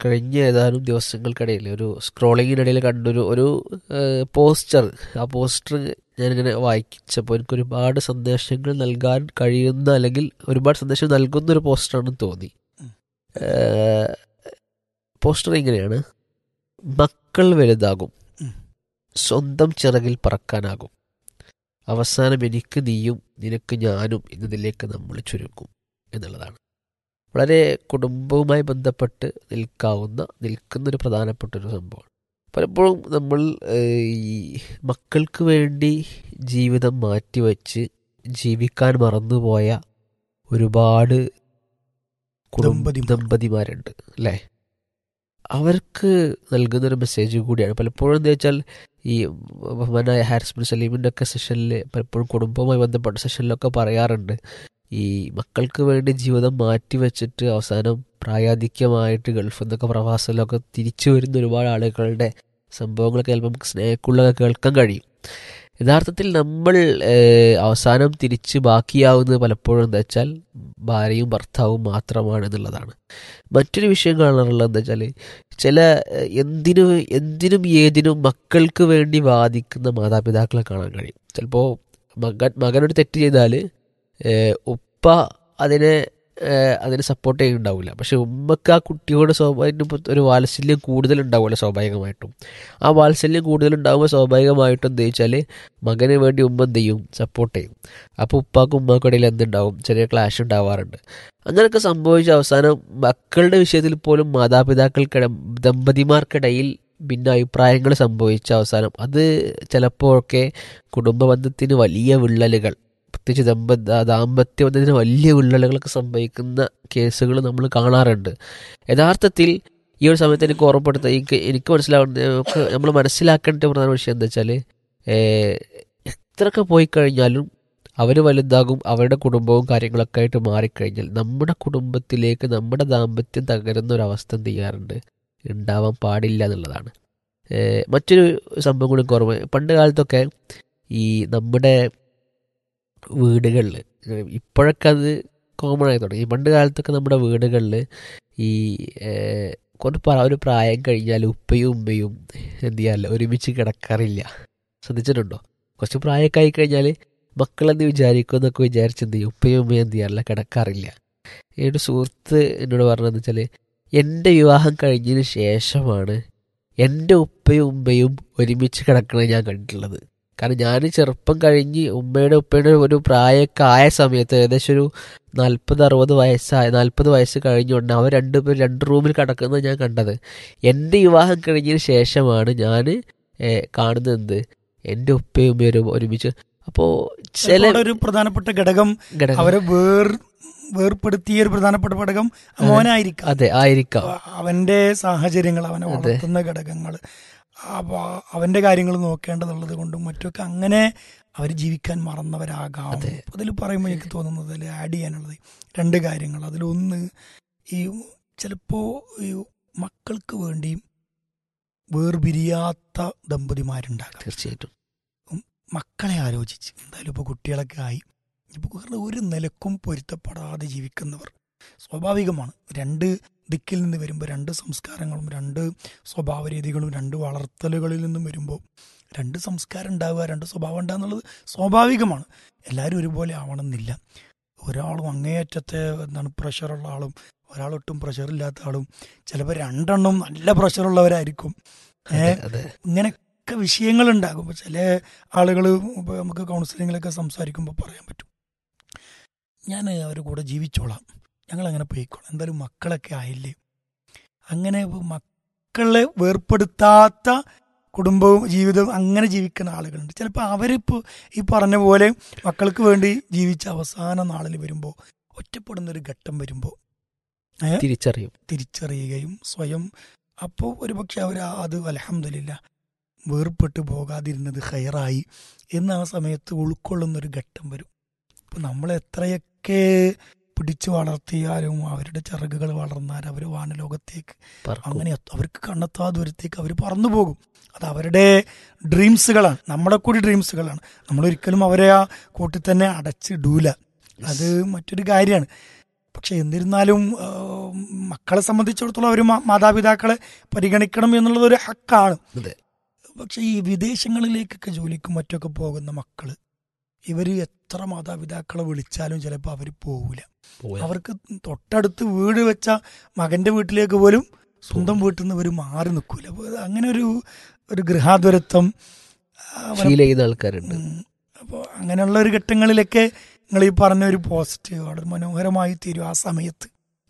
കഴിഞ്ഞ ഏതാനും ദിവസങ്ങൾക്കിടയിൽ ഒരു സ്ക്രോളിങ്ങിനിടയിൽ കണ്ടൊരു ഒരു പോസ്റ്റർ ആ പോസ്റ്റർ ഞാനിങ്ങനെ വായിച്ചപ്പോൾ എനിക്ക് ഒരുപാട് സന്ദേശങ്ങൾ നൽകാൻ കഴിയുന്ന അല്ലെങ്കിൽ ഒരുപാട് സന്ദേശം നൽകുന്ന ഒരു പോസ്റ്ററാണെന്ന് തോന്നി പോസ്റ്റർ ഇങ്ങനെയാണ് മക്കൾ വലുതാകും ഉം. സ്വന്തം ചിറകിൽ പറക്കാനാകും അവസാനം എനിക്ക് നീയും നിനക്ക് ഞാനും എന്നതിലേക്ക് നമ്മൾ ചുരുക്കും എന്നുള്ളതാണ് വളരെ കുടുംബവുമായി ബന്ധപ്പെട്ട് നിൽക്കാവുന്ന നിൽക്കുന്ന ഒരു പ്രധാനപ്പെട്ട ഒരു സംഭവമാണ് പലപ്പോഴും നമ്മൾ ഏഹ്, ഈ മക്കൾക്ക് വേണ്ടി ജീവിതം മാറ്റിവെച്ച് ജീവിക്കാൻ മറന്നുപോയ ഒരുപാട് കുടുംബ ദമ്പതിമാർ. ദമ്പതിമാരുണ്ട് അല്ലേ അവർക്ക് നൽകുന്നൊരു മെസ്സേജ് കൂടിയാണ് പലപ്പോഴും എന്താ വെച്ചാൽ ഈ ബഹുമാനായ ഹാരിസ് ബിൻ സലീമിൻ്റെ ഒക്കെ സെഷനിൽ പലപ്പോഴും കുടുംബവുമായി ബന്ധപ്പെട്ട സെഷനിലൊക്കെ പറയാറുണ്ട് ഈ മക്കൾക്ക് വേണ്ടി ജീവിതം മാറ്റി വെച്ചിട്ട് അവസാനം പ്രായാധിക്യമായിട്ട് ഗൾഫിൽ നിന്നൊക്കെ പ്രവാസത്തിലൊക്കെ തിരിച്ചു വരുന്ന ഒരുപാട് ആളുകളുടെ സംഭവങ്ങളൊക്കെ ചിലപ്പോൾ നമുക്ക് സ്നേഹക്കുള്ളതൊക്കെ കേൾക്കാൻ കഴിയും യഥാർത്ഥത്തിൽ നമ്മൾ ഏഹ്, അവസാനം തിരിച്ച് ബാക്കിയാവുന്നത് പലപ്പോഴും എന്താ വെച്ചാൽ ഭാര്യയും ഭർത്താവും മാത്രമാണ് എന്നുള്ളതാണ് മറ്റൊരു വിഷയം കാണാറുള്ളത് എന്താ വെച്ചാൽ ചില ഏഹ്, എന്തിനും എന്തിനും ഏതിനും മക്കൾക്ക് വേണ്ടി വാദിക്കുന്ന മാതാപിതാക്കളെ കാണാൻ കഴിയും ചിലപ്പോൾ മകൻ മകനൊരു തെറ്റ് ചെയ്താൽ ഉപ്പ അതിനെ ഏഹ്, അതിനെ സപ്പോർട്ട് ചെയ്യുന്നുണ്ടാവില്ല പക്ഷെ ഉമ്മക്ക് ആ കുട്ടിയോട് സ്വാഭാവികം ഒരു വാത്സല്യം കൂടുതൽ ഉണ്ടാവുമല്ലോ സ്വാഭാവികമായിട്ടും ആ വാത്സല്യം കൂടുതൽ ഉണ്ടാകുമ്പോൾ സ്വാഭാവികമായിട്ടും എന്താ വെച്ചാൽ മകന് വേണ്ടി ഉമ്മ എന്ത് ചെയ്യും സപ്പോർട്ട് ചെയ്യും അപ്പോൾ ഉപ്പാക്കും ഉമ്മാക്കും ഇടയിൽ എന്തുണ്ടാവും ചെറിയ ക്ലാഷ് ഉണ്ടാവാറുണ്ട് അങ്ങനെയൊക്കെ സംഭവിച്ച അവസാനം മക്കളുടെ വിഷയത്തിൽ പോലും മാതാപിതാക്കൾക്കിട ദമ്പതിമാർക്കിടയിൽ ഭിന്ന അഭിപ്രായങ്ങൾ സംഭവിച്ച അവസാനം അത് ചിലപ്പോഴൊക്കെ കുടുംബ ബന്ധത്തിന് വലിയ വിള്ളലുകൾ പ്രത്യേകിച്ച് ദമ്പ ദാമ്പത്യ ബന്ധത്തിന് വലിയ വിള്ളലുകളൊക്കെ സംഭവിക്കുന്ന കേസുകൾ നമ്മൾ കാണാറുണ്ട് യഥാർത്ഥത്തിൽ ഈ ഒരു സമയത്ത് എനിക്ക് ഓർമ്മപ്പെടുത്ത എനിക്ക് എനിക്ക് മനസ്സിലാവുന്ന നമുക്ക് നമ്മൾ മനസ്സിലാക്കേണ്ട പ്രധാന വിഷയം എന്താ വെച്ചാൽ എത്രയൊക്കെ പോയി കഴിഞ്ഞാലും അവർ വലുതാകും അവരുടെ കുടുംബവും കാര്യങ്ങളൊക്കെ ആയിട്ട് മാറിക്കഴിഞ്ഞാൽ നമ്മുടെ കുടുംബത്തിലേക്ക് നമ്മുടെ ദാമ്പത്യം തകരുന്ന ഒരു അവസ്ഥ എന്ത് ചെയ്യാറുണ്ട് ഉണ്ടാവാൻ പാടില്ല എന്നുള്ളതാണ് ഏഹ് മറ്റൊരു സംഭവം കൂടി എനിക്ക് ഓർമ്മ പണ്ട് കാലത്തൊക്കെ ഈ നമ്മുടെ വീടുകളിൽ ഇപ്പോഴൊക്കെ അത് കോമൺ ആയി തുടങ്ങി പണ്ട് കാലത്തൊക്കെ നമ്മുടെ വീടുകളിൽ ഈ ഏഹ്, കൊണ്ട് പറ ഒരു പ്രായം കഴിഞ്ഞാൽ ഉപ്പയും ഉമ്മയും എന്ത് ചെയ്യാറില്ല ഒരുമിച്ച് കിടക്കാറില്ല ശ്രദ്ധിച്ചിട്ടുണ്ടോ കുറച്ച് പ്രായമൊക്കെ ആയി കഴിഞ്ഞാൽ മക്കളെന്ന് വിചാരിക്കും എന്നൊക്കെ വിചാരിച്ച് എന്ത് ചെയ്യും ഉപ്പയും ഉമ്മയും എന്ത് ചെയ്യാറില്ല കിടക്കാറില്ല ഈ ഒരു സുഹൃത്ത് എന്നോട് പറഞ്ഞതെന്ന് വെച്ചാൽ എൻ്റെ വിവാഹം കഴിഞ്ഞതിന് ശേഷമാണ് എൻ്റെ ഉപ്പയും ഉമ്മയും ഒരുമിച്ച് കിടക്കണത് ഞാൻ കണ്ടിട്ടുള്ളത് കാരണം ഞാൻ ചെറുപ്പം കഴിഞ്ഞ് ഉമ്മയുടെ ഉപ്പയുടെ ഒരു പ്രായമൊക്കെ ആയ സമയത്ത് ഏകദേശം ഒരു നാൽപ്പത് അറുപത് വയസ്സായ നാൽപ്പത് വയസ്സ് കഴിഞ്ഞുകൊണ്ട് അവർ രണ്ടുപേർ രണ്ട് റൂമിൽ കിടക്കുന്നത് ഞാൻ കണ്ടത് എൻ്റെ വിവാഹം കഴിഞ്ഞതിന് ശേഷമാണ് ഞാൻ കാണുന്നത് എന്ത് എൻ്റെ ഉപ്പയും ഉമ്മയും ഒരു- ഒരുമിച്ച് അപ്പോൾ ചില ചില ഒരു പ്രധാനപ്പെട്ട ഘടകം ഘടകം അവരെ വേർ വേർപ്പെടുത്തിയ ഒരു പ്രധാനപ്പെട്ട ഘടകം മോനായിരിക്കാം അതെ ആയിരിക്കാം അവന്റെ സാഹചര്യങ്ങൾ അവനെ അതെ. വളർത്തുന്ന ഘടകങ്ങൾ അപ്പൊ അവന്റെ കാര്യങ്ങൾ നോക്കേണ്ടതുള്ളത് കൊണ്ടും മറ്റൊക്കെ അങ്ങനെ അവർ ജീവിക്കാൻ മറന്നവരാകാം അതെ. അതിൽ പറയുമ്പോൾ എനിക്ക് തോന്നുന്നത് അതിൽ ആഡ് ചെയ്യാനുള്ളത് രണ്ട് കാര്യങ്ങൾ അതിലൊന്ന് ഈ ചിലപ്പോ ഈ മക്കൾക്ക് വേണ്ടി വേർപിരിയാത്ത ദമ്പതിമാരുണ്ടാകാം തീർച്ചയായിട്ടും മക്കളെ ആലോചിച്ച് എന്തായാലും ഇപ്പോൾ കുട്ടികളൊക്കെ ആയി ഇപ്പോൾ വേറെ ഒരു നിലക്കും പൊരുത്തപ്പെടാതെ ജീവിക്കുന്നവർ സ്വാഭാവികമാണ് രണ്ട് ദിക്കിൽ നിന്ന് വരുമ്പോൾ രണ്ട് സംസ്കാരങ്ങളും രണ്ട് സ്വഭാവ രീതികളും രണ്ട് വളർത്തലുകളിൽ നിന്നും വരുമ്പോൾ രണ്ട് സംസ്കാരം ഉണ്ടാവുക രണ്ട് സ്വഭാവം ഉണ്ടാവുക എന്നുള്ളത് സ്വാഭാവികമാണ് എല്ലാവരും ഒരുപോലെ ആവണമെന്നില്ല ഒരാളും അങ്ങേയറ്റത്തെ എന്താണ് പ്രഷറുള്ള ആളും ഒരാളൊട്ടും പ്രഷറില്ലാത്ത ആളും ചിലപ്പോൾ രണ്ടെണ്ണം നല്ല പ്രഷറുള്ളവരായിരിക്കും അതെ ഏ അതെ ഇങ്ങനെയൊക്കെ വിഷയങ്ങളുണ്ടാകും ഇപ്പോൾ ചില ആളുകൾ ഇപ്പോൾ നമുക്ക് കൗൺസിലിങ്ങിലൊക്കെ സംസാരിക്കുമ്പോൾ പറയാൻ പറ്റും ഞാൻ അവരുടെ കൂടെ ജീവിച്ചോളാം ഞങ്ങൾ അങ്ങനെ പോയിക്കോളാം എന്തായാലും മക്കളൊക്കെ ആയില്ലേ അങ്ങനെ മക്കളെ വേർപ്പെടുത്താത്ത കുടുംബവും ജീവിതവും അങ്ങനെ ജീവിക്കുന്ന ആളുകളുണ്ട് ചിലപ്പോൾ അവരിപ്പോൾ ഈ പറഞ്ഞ പോലെ മക്കൾക്ക് വേണ്ടി ജീവിച്ച അവസാന നാളിൽ വരുമ്പോൾ ഒറ്റപ്പെടുന്ന ഒരു ഘട്ടം വരുമ്പോൾ തിരിച്ചറിയും തിരിച്ചറിയുകയും സ്വയം അപ്പോൾ ഒരുപക്ഷെ അവർ അത് അലഹമില്ല വേർപെട്ട് പോകാതിരുന്നത് ഹയറായി എന്ന് ആ സമയത്ത് ഉൾക്കൊള്ളുന്ന ഒരു ഘട്ടം വരും ഇപ്പം നമ്മൾ എത്രയൊക്കെ പിടിച്ചു വളർത്തിയാലും അവരുടെ ചിറകുകൾ വളർന്നാൽ അവർ വാനലോകത്തേക്ക് പറക്കും. അങ്ങനെ എത്ത- അവർക്ക് കണ്ണെത്താ ദൂരത്തേക്ക് അവർ പറന്നു പോകും അത് അവരുടെ ഡ്രീംസുകളാണ് നമ്മുടെ കൂടി ഡ്രീംസുകളാണ് നമ്മൾ ഒരിക്കലും അവരെ ആ കൂട്ടിൽ തന്നെ അടച്ചിടൂല അത് മറ്റൊരു കാര്യമാണ് പക്ഷെ എന്നിരുന്നാലും ആ, മക്കളെ സംബന്ധിച്ചിടത്തോളം അവർ മാതാപിതാക്കളെ പരിഗണിക്കണം എന്നുള്ളത് ഒരു ഹക്കാണ് അതെ. പക്ഷെ ഈ വിദേശങ്ങളിലേക്കൊക്കെ ജോലിക്കും മറ്റൊക്കെ പോകുന്ന മക്കള് ഇവര് എത്ര മാതാപിതാക്കളെ വിളിച്ചാലും ചിലപ്പോൾ അവർ പോവില്ല അവർക്ക് തൊട്ടടുത്ത് വീട് വെച്ച മകന്റെ വീട്ടിലേക്ക് പോലും സ്വന്തം വീട്ടിൽ നിന്ന് ഇവർ മാറി നിൽക്കൂല അപ്പൊ അത് അങ്ങനെ ഒരു ഒരു ഗൃഹാതുരത്വം അവരെ ഫീൽ ചെയ്യുന്ന ആൾക്കാരുണ്ട് അപ്പോൾ അങ്ങനെയുള്ള ഒരു ഘട്ടങ്ങളിലൊക്കെ നിങ്ങൾ ഈ പറഞ്ഞ ഒരു പോസ്റ്റ് വളരെ മനോഹരമായി തീരും ആ സമയത്ത്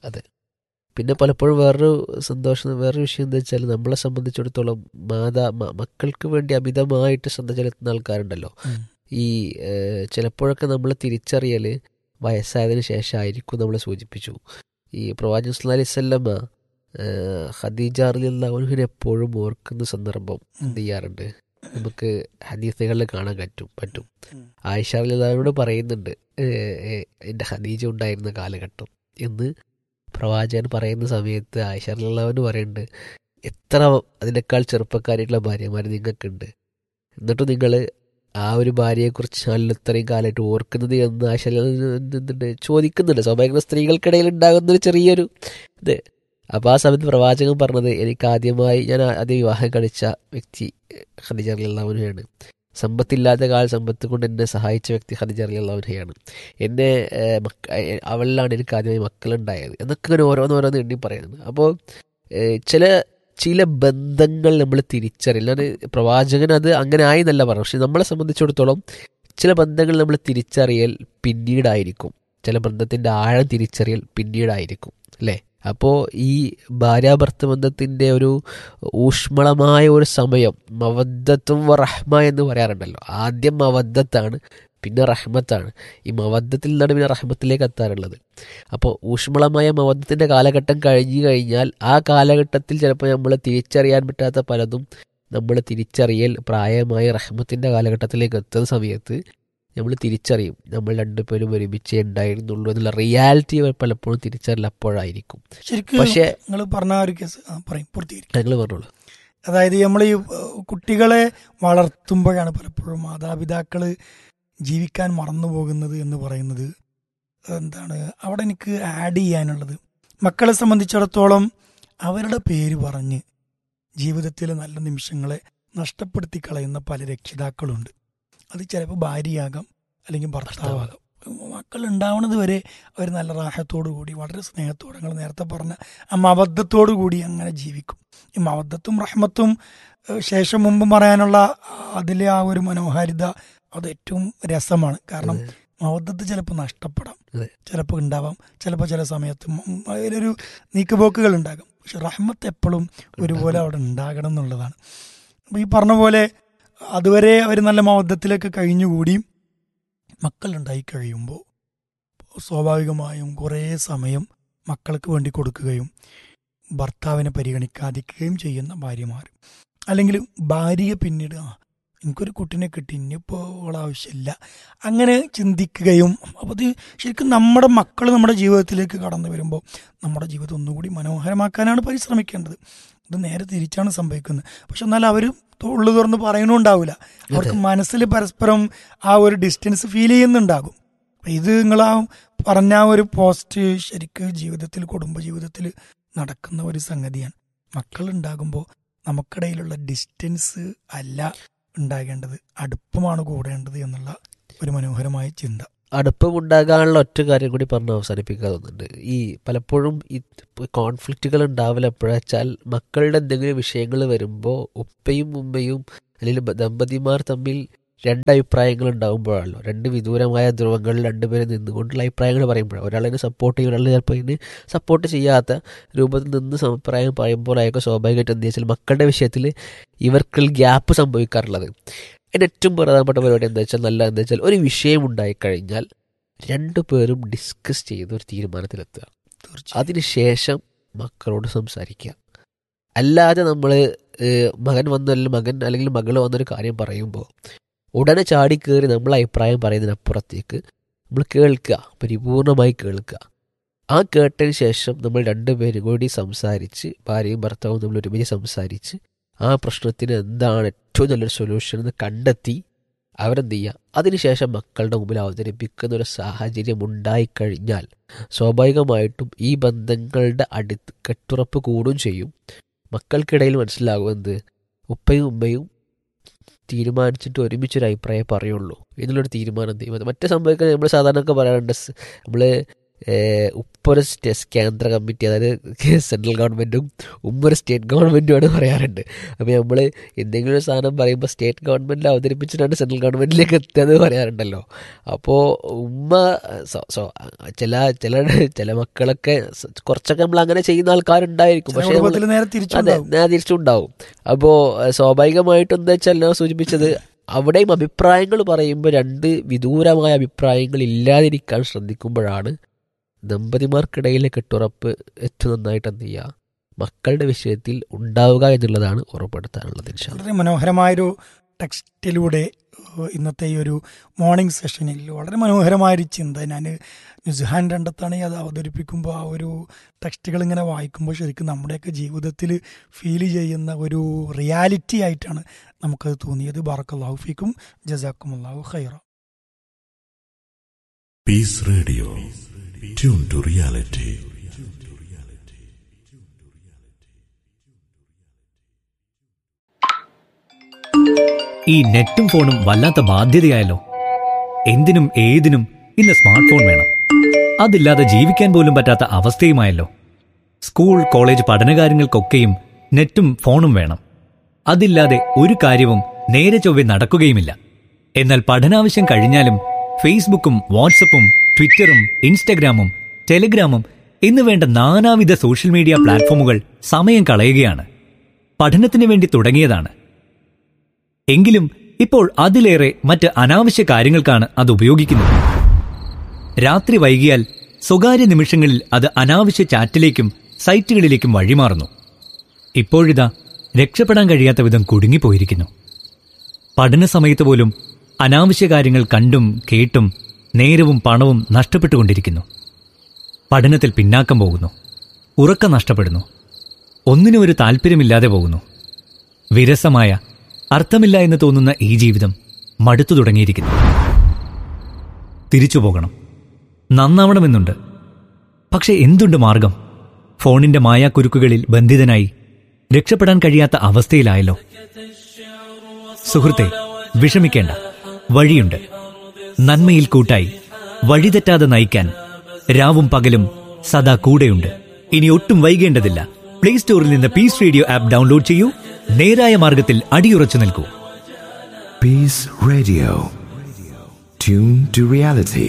പിന്നെ പലപ്പോഴും വേറൊരു സന്തോഷം വേറൊരു വിഷയം എന്താ വെച്ചാൽ നമ്മളെ സംബന്ധിച്ചിടത്തോളം മാതാ മ- മക്കൾക്ക് വേണ്ടി അമിതമായിട്ട് ശ്രദ്ധ ചെലുത്തുന്ന ആൾക്കാരുണ്ടല്ലോ ഈ ഏഹ്, ചിലപ്പോഴൊക്കെ നമ്മൾ തിരിച്ചറിയൽ വയസ്സായതിനു ശേഷമായിരിക്കും നമ്മളെ സൂചിപ്പിച്ചു ഈ പ്രവാചകൻ സല്ലല്ലാഹു അലൈഹി വസല്ലമ ഏഹ്, ഖദീജ റളിയല്ലാഹുവിനെ എപ്പോഴും ഓർക്കുന്ന സന്ദർഭം എന്ത് ചെയ്യാറുണ്ട് നമുക്ക് ഹദീസുകളിൽ കാണാൻ പറ്റും പറ്റും ഉം. ആയിഷ റളിയല്ലാഹുവിനോട് പറയുന്നുണ്ട് ഏഹ്, ഏഹ്, എൻ്റെ ഖദീജ ഉണ്ടായിരുന്ന കാലഘട്ടം എന്ന് പ്രവാചകൻ പറയുന്ന സമയത്ത് ആയിഷ റളിയല്ലാഹുവിന് പറയുന്നുണ്ട് എത്ര അതിനേക്കാൾ ചെറുപ്പക്കാരായിട്ടുള്ള ഭാര്യമാർ നിങ്ങൾക്കുണ്ട് എന്നിട്ടും നിങ്ങൾ ആ ഒരു ഭാര്യയെക്കുറിച്ച് നല്ല ഇത്രയും കാലമായിട്ട് ഓർക്കുന്നത് എന്ന് ആയിഷ എന്തുണ്ട് ചോദിക്കുന്നുണ്ട് സ്വാഭാവിക സ്ത്രീകൾക്കിടയിൽ ഉണ്ടാകുന്ന ഒരു ചെറിയൊരു ഇത് അപ്പോൾ ആ സമയത്ത് പ്രവാചകൻ പറഞ്ഞത് എനിക്ക് ആദ്യമായി ഞാൻ ആദ്യം വിവാഹം കഴിച്ച വ്യക്തി ഖദിജ റളിയല്ലാഹുവിനെയാണ് സമ്പത്തില്ലാത്ത കാല സമ്പത്ത് കൊണ്ട് എന്നെ സഹായിച്ച വ്യക്തി ഖദിജ റളിയല്ലാഹുവിനെയാണ് എന്നെ ഏഹ്, മക്ക ഏഹ്, അവളിലാണ് എനിക്ക് ആദ്യമായി മക്കളുണ്ടായത് എന്നൊക്കെ ഇങ്ങനെ ഓരോന്നോരോന്ന് എണ്ണി പറയുന്നത് അപ്പോൾ ഏഹ്, ചില ചില ബന്ധങ്ങൾ നമ്മൾ തിരിച്ചറിയില്ല ഞാൻ പ്രവാചകൻ അത് അങ്ങനെ ആയി എന്നല്ല പറഞ്ഞു പക്ഷെ നമ്മളെ സംബന്ധിച്ചിടത്തോളം ചില ബന്ധങ്ങൾ നമ്മൾ തിരിച്ചറിയൽ പിന്നീടായിരിക്കും ചില ബന്ധത്തിൻ്റെ ആഴം തിരിച്ചറിയൽ പിന്നീടായിരിക്കും അല്ലേ അപ്പോൾ ഈ ഭാര്യാഭർത്ത ബന്ധത്തിൻ്റെ ഒരു ഊഷ്മളമായ ഒരു സമയം മവദ്ദത്തും വ റഹ്മ എന്ന് പറയാറുണ്ടല്ലോ ആദ്യം മവദ്ദത്താണ് പിന്നെ റഹ്മത്താണ് ഈ മവദ്ദത്തിൽ നിന്നാണ് പിന്നെ റഹ്മത്തിലേക്ക് എത്താറുള്ളത് അപ്പോൾ ഊഷ്മളമായ മവദ്ദത്തിൻ്റെ കാലഘട്ടം കഴിഞ്ഞു കഴിഞ്ഞാൽ ആ കാലഘട്ടത്തിൽ ചിലപ്പോൾ നമ്മൾ തിരിച്ചറിയാൻ പറ്റാത്ത പലതും നമ്മൾ തിരിച്ചറിയൽ പ്രായമായ റഹ്മത്തിൻ്റെ കാലഘട്ടത്തിലേക്ക് എത്തുന്ന സമയത്ത് നമ്മൾ തിരിച്ചറിയും നമ്മൾ രണ്ടുപേരും ഒരുമിച്ചേ ഉണ്ടായിരുന്നുള്ളൂ എന്നുള്ള റിയാലിറ്റി പലപ്പോഴും തിരിച്ചറിയൽ അപ്പോഴായിരിക്കും ശരിക്കും പക്ഷേ നിങ്ങൾ പറഞ്ഞ ആ ഒരു കേസ് ആ, പറയും പൂർത്തീകരിക്കും ഞങ്ങൾ പറഞ്ഞോളൂ അതായത് നമ്മൾ ഈ ഏഹ്, കുട്ടികളെ വളർത്തുമ്പോഴാണ് പലപ്പോഴും മാതാപിതാക്കള് ജീവിക്കാൻ മറന്നു പോകുന്നത് എന്ന് പറയുന്നത് എന്താണ് അവിടെ എനിക്ക് ആഡ് ചെയ്യാനുള്ളത് മക്കളെ സംബന്ധിച്ചിടത്തോളം അവരുടെ പേര് പറഞ്ഞ് ജീവിതത്തിലെ നല്ല നിമിഷങ്ങളെ നഷ്ടപ്പെടുത്തി കളയുന്ന പല രക്ഷിതാക്കളുണ്ട് അത് ചിലപ്പോൾ ഭാര്യയാകാം അല്ലെങ്കിൽ ഭർത്താവാകാം മക്കൾ ഉണ്ടാവുന്നത് വരെ അവർ നല്ല റാഹത്തോടു കൂടി വളരെ സ്നേഹത്തോടെ നിങ്ങൾ നേരത്തെ പറഞ്ഞ ആ മബദ്ധത്തോടു കൂടി അങ്ങനെ ജീവിക്കും ഈ മവദ്ധത്തും റഹ്മത്തും ഏഹ്, ശേഷം മുമ്പ് പറയാനുള്ള അതിലെ ആ ഒരു മനോഹാരിത അത് ഏറ്റവും രസമാണ് കാരണം മവദ്ധത്ത് ചിലപ്പോൾ നഷ്ടപ്പെടാം അതെ. ചിലപ്പോൾ ഉണ്ടാവാം ചിലപ്പോൾ ചില സമയത്ത് ഉം അതിലൊരു നീക്കുപോക്കുകൾ ഉണ്ടാകും പക്ഷെ റഹ്മത്ത് എപ്പോഴും ഒരുപോലെ അവിടെ ഉണ്ടാകണം എന്നുള്ളതാണ് അപ്പോൾ ഈ പറഞ്ഞ പോലെ അതുവരെ അവർ നല്ല മവദ്ധത്തിലൊക്കെ കഴിഞ്ഞുകൂടി മക്കളുണ്ടായി കഴിയുമ്പോൾ സ്വാഭാവികമായും കുറേ സമയം മക്കൾക്ക് വേണ്ടി കൊടുക്കുകയും ഭർത്താവിനെ പരിഗണിക്കാതിരിക്കുകയും ചെയ്യുന്ന ഭാര്യമാർ അല്ലെങ്കിൽ ഭാര്യയെ പിന്നീട് ആ എനിക്കൊരു കുട്ടിനെ കിട്ടി ഇനിയിപ്പോൾ അവൾ ആവശ്യമില്ല അങ്ങനെ ചിന്തിക്കുകയും അപ്പോൾ അത് ശരിക്കും നമ്മുടെ മക്കൾ നമ്മുടെ ജീവിതത്തിലേക്ക് കടന്നു വരുമ്പോൾ നമ്മുടെ ജീവിതം ഒന്നുകൂടി മനോഹരമാക്കാനാണ് പരിശ്രമിക്കേണ്ടത് ഇത് നേരെ തിരിച്ചാണ് സംഭവിക്കുന്നത് പക്ഷെ എന്നാൽ അവർ ഉള്ളു തുറന്ന് പറയണുണ്ടാവില്ല അവർക്ക് മനസ്സിൽ പരസ്പരം ആ ഒരു ഡിസ്റ്റൻസ് ഫീൽ ചെയ്യുന്നുണ്ടാകും അപ്പൊ ഇത് നിങ്ങൾ ആ പറഞ്ഞ ആ ഒരു പോസ്റ്റ് ശരിക്ക് ജീവിതത്തിൽ കുടുംബ ജീവിതത്തിൽ നടക്കുന്ന ഒരു സംഗതിയാണ് മക്കൾ ഉണ്ടാകുമ്പോൾ നമുക്കിടയിലുള്ള ഡിസ്റ്റൻസ് അല്ല ഉണ്ടാകേണ്ടത് അടുപ്പമാണ് കൂടേണ്ടത് എന്നുള്ള ഒരു മനോഹരമായ ചിന്ത അടുപ്പമുണ്ടാകാനുള്ള ഒറ്റ കാര്യം കൂടി പറഞ്ഞ് അവസാനിപ്പിക്കാൻ തോന്നുന്നുണ്ട് ഈ പലപ്പോഴും ഈ കോൺഫ്ലിക്റ്റുകൾ ഉണ്ടാവില്ല എപ്പോഴാച്ചാൽ മക്കളുടെ എന്തെങ്കിലും വിഷയങ്ങൾ വരുമ്പോൾ ഉപ്പയും ഉമ്മയും അല്ലെങ്കിൽ ദമ്പതിമാർ തമ്മിൽ രണ്ട് അഭിപ്രായങ്ങൾ ഉണ്ടാകുമ്പോഴാണല്ലോ രണ്ട് വിദൂരമായ ധ്രുവങ്ങളിൽ രണ്ടുപേരും നിന്നുകൊണ്ടുള്ള അഭിപ്രായങ്ങൾ പറയുമ്പോഴാണ് ഒരാളിനെ സപ്പോർട്ട് ചെയ്യും ഒരാൾ ചിലപ്പോൾ ഇതിന് സപ്പോർട്ട് ചെയ്യാത്ത രൂപത്തിൽ നിന്ന് അഭിപ്രായം പറയുമ്പോഴായിരിക്കും സ്വാഭാവികമായിട്ട് എന്താ വെച്ചാൽ മക്കളുടെ വിഷയത്തിൽ ഇവർക്ക് ഗ്യാപ്പ് സംഭവിക്കാറുള്ളത് അതിൻ്റെ ഏറ്റവും പ്രധാനപ്പെട്ട പരിപാടി എന്താ വെച്ചാൽ നല്ല എന്താ വെച്ചാൽ ഒരു വിഷയം ഉണ്ടായിക്കഴിഞ്ഞാൽ രണ്ടു പേരും ഡിസ്കസ് ചെയ്ത് ഒരു തീരുമാനത്തിലെത്തുക തീർച്ചയായും അതിനുശേഷം മക്കളോട് സംസാരിക്കുക അല്ലാതെ നമ്മൾ മകൻ വന്നു അല്ലെങ്കിൽ മകൻ അല്ലെങ്കിൽ മകൾ വന്നൊരു കാര്യം പറയുമ്പോൾ ഉടനെ ചാടി കയറി നമ്മൾ അഭിപ്രായം പറയുന്നതിനപ്പുറത്തേക്ക് നമ്മൾ കേൾക്കുക പരിപൂർണമായി കേൾക്കുക ആ കേട്ടതിന് ശേഷം നമ്മൾ രണ്ടുപേരും കൂടി സംസാരിച്ച് ഭാര്യയും ഭർത്താവും നമ്മൾ ഒരുമിച്ച് സംസാരിച്ച് ആ പ്രശ്നത്തിന് എന്താണ് ഏറ്റവും നല്ലൊരു സൊല്യൂഷൻ എന്ന് കണ്ടെത്തി അവരെന്ത് ചെയ്യുക അതിനുശേഷം മക്കളുടെ മുമ്പിൽ അവതരിപ്പിക്കുന്ന ഒരു സാഹചര്യം ഉണ്ടായിക്കഴിഞ്ഞാൽ സ്വാഭാവികമായിട്ടും ഈ ബന്ധങ്ങളുടെ അടി കെട്ടുറപ്പ് കൂടുകയും ചെയ്യും മക്കൾക്കിടയിൽ മനസ്സിലാകും എന്ത് ഉപ്പയും ഉമ്മയും തീരുമാനിച്ചിട്ട് ഒരുമിച്ചൊരു അഭിപ്രായം പറയുള്ളൂ എന്നുള്ളൊരു തീരുമാനം തീരുമാനം മറ്റേ സംഭവിക്കാൻ നമ്മൾ സാധാരണ ഒക്കെ പറയാറുണ്ട് നമ്മൾ ഉപ്പൊരു സ്റ്റേ കേന്ദ്ര കമ്മിറ്റി അതായത് സെൻട്രൽ ഗവൺമെൻറ്റും ഉമ്മൊരു സ്റ്റേറ്റ് ഗവൺമെൻറ്റുമാണ് പറയാറുണ്ട് അപ്പോൾ നമ്മൾ എന്തെങ്കിലും ഒരു സാധനം പറയുമ്പോൾ സ്റ്റേറ്റ് ഗവൺമെൻറ്റിൽ അവതരിപ്പിച്ചിട്ടാണ് സെൻട്രൽ ഗവൺമെൻറ്റിലേക്ക് എത്തിയതെന്ന് പറയാറുണ്ടല്ലോ അപ്പോൾ ഉമ്മ സോ- സോ ചില ചില ചില മക്കളൊക്കെ സ- കുറച്ചൊക്കെ നമ്മൾ അങ്ങനെ ചെയ്യുന്ന ആൾക്കാരുണ്ടായിരിക്കും ചില പക്ഷേ നമ്മള് കുടുംബത്തിൽ നേരെ അതെ തിരിച്ചുണ്ടാവും നേരെ തിരിച്ചുണ്ടാവും അപ്പോൾ സ്വാഭാവികമായിട്ടും എന്താ വെച്ചാൽ ഞാൻ സൂചിപ്പിച്ചത് അവിടെയും അഭിപ്രായങ്ങൾ പറയുമ്പോൾ രണ്ട് വിദൂരമായ അഭിപ്രായങ്ങൾ ഇല്ലാതിരിക്കാൻ ശ്രദ്ധിക്കുമ്പോഴാണ് ദമ്പതിമാർക്കിടയിലെ കെട്ടുറപ്പ് ഏറ്റവും നന്നായിട്ട് എന്ത് ചെയ്യുക മക്കളുടെ വിഷയത്തിൽ ഉണ്ടാവുക എന്നുള്ളതാണ് ഉറപ്പെടുത്താനുള്ളത് ഇൻഷാ അല്ലാ. വളരെ മനോഹരമായൊരു ടെക്സ്റ്റിലൂടെ ഏഹ്, ഇന്നത്തെ ഈ ഒരു മോർണിംഗ് സെഷനിൽ വളരെ മനോഹരമായൊരു ചിന്ത ഞാൻ നുസ്ഹാൻ രണ്ടത്താണ് അത് അവതരിപ്പിക്കുമ്പോൾ ആ ഒരു ടെക്സ്റ്റുകൾ ഇങ്ങനെ വായിക്കുമ്പോൾ ശരിക്കും നമ്മുടെയൊക്കെ ജീവിതത്തിൽ ഫീൽ ചെയ്യുന്ന ഒരു റിയാലിറ്റി ആയിട്ടാണ് നമുക്കത് തോന്നിയത് ബാറക്കല്ലാഹു ഫീക്കും ജസാക്കുമുല്ലാഹു ഖൈറ Peace Radio. Tune to reality. ഈ നെറ്റും ഫോണും വല്ലാത്ത ബാധ്യതയായല്ലോ എന്തിനും ഏതിനും ഇന്ന് സ്മാർട്ട് ഫോൺ വേണം അതില്ലാതെ ജീവിക്കാൻ പോലും പറ്റാത്ത അവസ്ഥയുമായല്ലോ സ്കൂൾ കോളേജ് പഠനകാര്യങ്ങൾക്കൊക്കെയും നെറ്റും ഫോണും വേണം അതില്ലാതെ ഒരു കാര്യവും നേരെ ചൊവ്വെ നടക്കുകയുമില്ല എന്നാൽ പഠനാവശ്യം കഴിഞ്ഞാലും ഫേസ്ബുക്കും വാട്സപ്പും ട്വിറ്ററും ഇൻസ്റ്റഗ്രാമും ടെലിഗ്രാമും എന്ന് വേണ്ട നാനാവിധ സോഷ്യൽ മീഡിയ പ്ലാറ്റ്ഫോമുകൾ സമയം കളയുകയാണ് പഠനത്തിന് വേണ്ടി തുടങ്ങിയതാണ് എങ്കിലും ഇപ്പോൾ അതിലേറെ മറ്റ് അനാവശ്യ കാര്യങ്ങൾക്കാണ് അത് ഉപയോഗിക്കുന്നത് രാത്രി വൈകിയാൽ സ്വകാര്യ നിമിഷങ്ങളിൽ അത് അനാവശ്യ ചാറ്റിലേക്കും സൈറ്റുകളിലേക്കും വഴിമാറുന്നു ഇപ്പോഴിതാ രക്ഷപ്പെടാൻ കഴിയാത്ത വിധം കുടുങ്ങിപ്പോയിരിക്കുന്നു പഠന സമയത്ത് പോലും അനാവശ്യ കാര്യങ്ങൾ കണ്ടും കേട്ടും നേരവും പണവും നഷ്ടപ്പെട്ടുകൊണ്ടിരിക്കുന്നു പഠനത്തിൽ പിന്നാക്കം പോകുന്നു ഉറക്കം നഷ്ടപ്പെടുന്നു ഒന്നിനും ഒരു താല്പര്യമില്ലാതെ പോകുന്നു വിരസമായ അർത്ഥമില്ല എന്ന് തോന്നുന്ന ഈ ജീവിതം മടുത്തു തുടങ്ങിയിരിക്കുന്നു തിരിച്ചു പോകണം നന്നാവണമെന്നുണ്ട് പക്ഷെ എന്തുണ്ട് മാർഗം ഫോണിന്റെ മായാക്കുരുക്കുകളിൽ ബന്ധിതനായി രക്ഷപ്പെടാൻ കഴിയാത്ത അവസ്ഥയിലായല്ലോ സുഹൃത്തെ വിഷമിക്കേണ്ട വഴിയുണ്ട് നന്മയിൽ കൂട്ടായി വഴിതെറ്റാതെ നയിക്കാൻ രാവും പകലും സദാ കൂടെയുണ്ട് ഇനി ഒട്ടും വൈകേണ്ടതില്ല പ്ലേ സ്റ്റോറിൽ നിന്ന് പീസ് റേഡിയോ ആപ്പ് ഡൗൺലോഡ് ചെയ്യൂ നേരായ മാർഗത്തിൽ അടിയുറച്ചു നിൽക്കൂ Peace Radio. Tune to reality.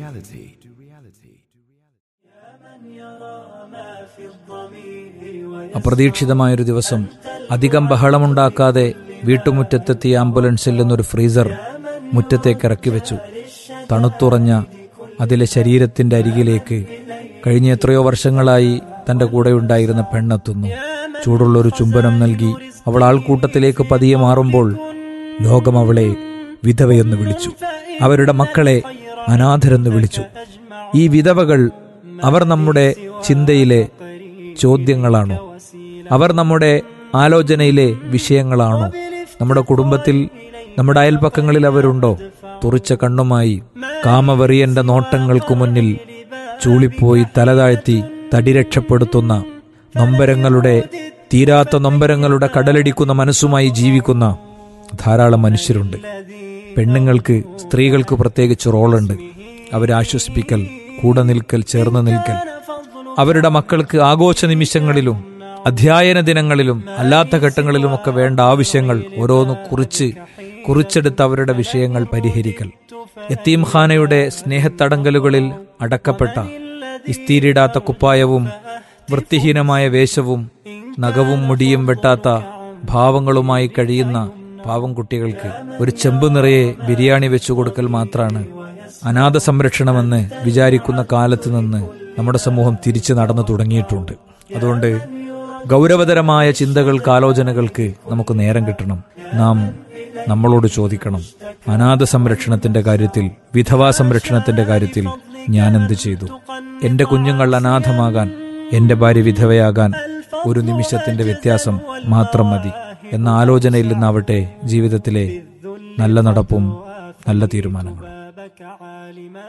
അപ്രതീക്ഷിതമായൊരു ദിവസം അധികം ബഹളമുണ്ടാക്കാതെ വീട്ടുമുറ്റത്തെത്തിയ ആംബുലൻസിൽ നിന്നൊരു ഫ്രീസർ മുറ്റത്തേക്ക് ഇറക്കി വെച്ചു തണുത്തുറഞ്ഞ അതിലെ ശരീരത്തിന്റെ അരികിലേക്ക് കഴിഞ്ഞ എത്രയോ വർഷങ്ങളായി തന്റെ കൂടെയുണ്ടായിരുന്ന പെണ്ണെത്തുന്നു ചൂടുള്ളൊരു ചുംബനം നൽകി അവൾ ആൾക്കൂട്ടത്തിലേക്ക് പതിയെ മാറുമ്പോൾ ലോകം അവളെ വിധവയെന്ന് വിളിച്ചു അവരുടെ മക്കളെ അനാഥരെന്ന് വിളിച്ചു ഈ വിധവകൾ അവർ നമ്മുടെ ചിന്തയിലെ ചോദ്യങ്ങളാണോ അവർ നമ്മുടെ ആലോചനയിലെ വിഷയങ്ങളാണോ നമ്മുടെ കുടുംബത്തിൽ നമ്മുടെ അയൽപ്പക്കങ്ങളിൽ അവരുണ്ടോ തുറിച്ച കണ്ണുമായി കാമവെറിയന്റെ നോട്ടങ്ങൾക്കു മുന്നിൽ ചൂളിപ്പോയി തലതാഴ്ത്തി തടി രക്ഷപ്പെടുത്തുന്ന നൊമ്പരങ്ങളുടെ തീരാത്ത നൊമ്പരങ്ങളുടെ കടലടിക്കുന്ന മനസ്സുമായി ജീവിക്കുന്ന ധാരാളം മനുഷ്യരുണ്ട് പെണ്ണുങ്ങൾക്ക് സ്ത്രീകൾക്ക് പ്രത്യേകിച്ച് റോളുണ്ട് അവരെ ആശ്വസിപ്പിക്കൽ കൂടെ നിൽക്കൽ ചേർന്ന് നിൽക്കൽ അവരുടെ മക്കൾക്ക് ആഘോഷ നിമിഷങ്ങളിലും അധ്യയന ദിനങ്ങളിലും അല്ലാത്ത ഘട്ടങ്ങളിലുമൊക്കെ വേണ്ട ആവശ്യങ്ങൾ ഓരോന്ന് കുറിച്ച് കുറിച്ചെടുത്ത് അവരുടെ വിഷയങ്ങൾ പരിഹരിക്കൽ യത്തീംഖാനയുടെ സ്നേഹത്തടങ്കലുകളിൽ അടക്കപ്പെട്ട ഇസ്തീരിടാത്ത കുപ്പായവും വൃത്തിഹീനമായ വേഷവും നഖവും മുടിയും വെട്ടാത്ത ഭാവങ്ങളുമായി കഴിയുന്ന പാവം കുട്ടികൾക്ക് ഒരു ചെമ്പ് നിറയെ ബിരിയാണി വെച്ചു കൊടുക്കൽ മാത്രമാണ് അനാഥ സംരക്ഷണമെന്ന് വിചാരിക്കുന്ന കാലത്ത് നിന്ന് നമ്മുടെ സമൂഹം തിരിച്ചു നടന്നു തുടങ്ങിയിട്ടുണ്ട് അതുകൊണ്ട് ഗൗരവതരമായ ചിന്തകൾക്ക് ആലോചനകൾക്ക് നമുക്ക് നേരം കിട്ടണം നാം നമ്മളോട് ചോദിക്കണം അനാഥ സംരക്ഷണത്തിന്റെ കാര്യത്തിൽ വിധവാ സംരക്ഷണത്തിന്റെ കാര്യത്തിൽ ഞാൻ എന്ത് ചെയ്തു എന്റെ കുഞ്ഞുങ്ങൾ അനാഥമാകാൻ എന്റെ ഭാര്യ വിധവയാകാൻ ഒരു നിമിഷത്തിന്റെ വ്യത്യാസം മാത്രം മതി എന്ന ആലോചനയിൽ നിന്നാവട്ടെ ജീവിതത്തിലെ നല്ല നടപ്പും നല്ല തീരുമാനങ്ങളും بابك عالما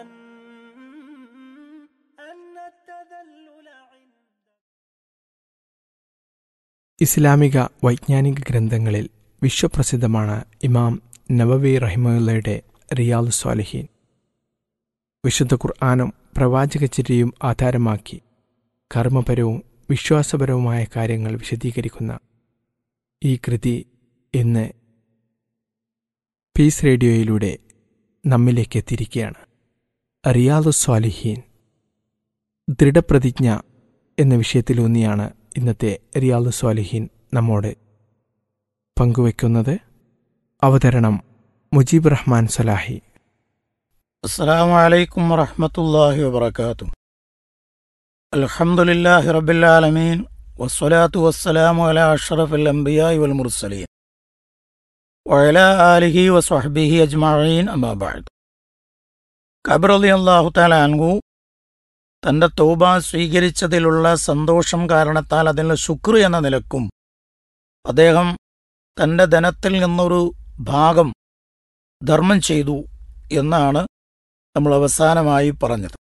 أن التذلل عند ഇസ്ലാമിക വൈജ്ഞാനിക ഗ്രന്ഥങ്ങളിൽ വിശ്വപ്രസിദ്ധമാണ് ഇമാം നവവി റഹിമുള്ളയുടെ റിയാദ് സ്വാലിഹീൻ വിശുദ്ധ ഖുർആാനും പ്രവാചകചര്യയും ആധാരമാക്കി കർമ്മപരവും വിശ്വാസപരവുമായ കാര്യങ്ങൾ വിശദീകരിക്കുന്ന ഈ കൃതി ഇന്ന് പീസ് റേഡിയോയിലൂടെ നമ്മിലേക്ക് എത്തിയിരിക്കുകയാണ് റിയാദ് സ്വാലിഹീൻ ദൃഢപ്രതിജ്ഞ എന്ന വിഷയത്തിലൂന്നിയാണ് ഇന്നത്തെ റിയാദ് സ്വാലിഹീൻ നമ്മോട് പങ്കുവയ്ക്കുന്നത് അവതരണം മുജീബ് റഹ്മാൻ സലാഹി السلام عليكم ورحمة الله وبركاته الحمد لله رب العالمين والصلاة والسلام على أشرف الأنبياء والمرسلين وعلى آله وصحبه أجمعين أما بعد കബർ അലി അള്ളാഹു താല അൻഹു തന്റെ തൗബ സ്വീകരിച്ചതിലുള്ള സന്തോഷം കാരണത്താൽ അതിനുള്ള ശുക്ർ എന്ന നിലക്കും അദ്ദേഹം തന്റെ ധനത്തിൽ നിന്നൊരു ഭാഗം ധർമ്മം ചെയ്തു എന്നാണ് നമ്മൾ അവസാനമായി പറഞ്ഞത്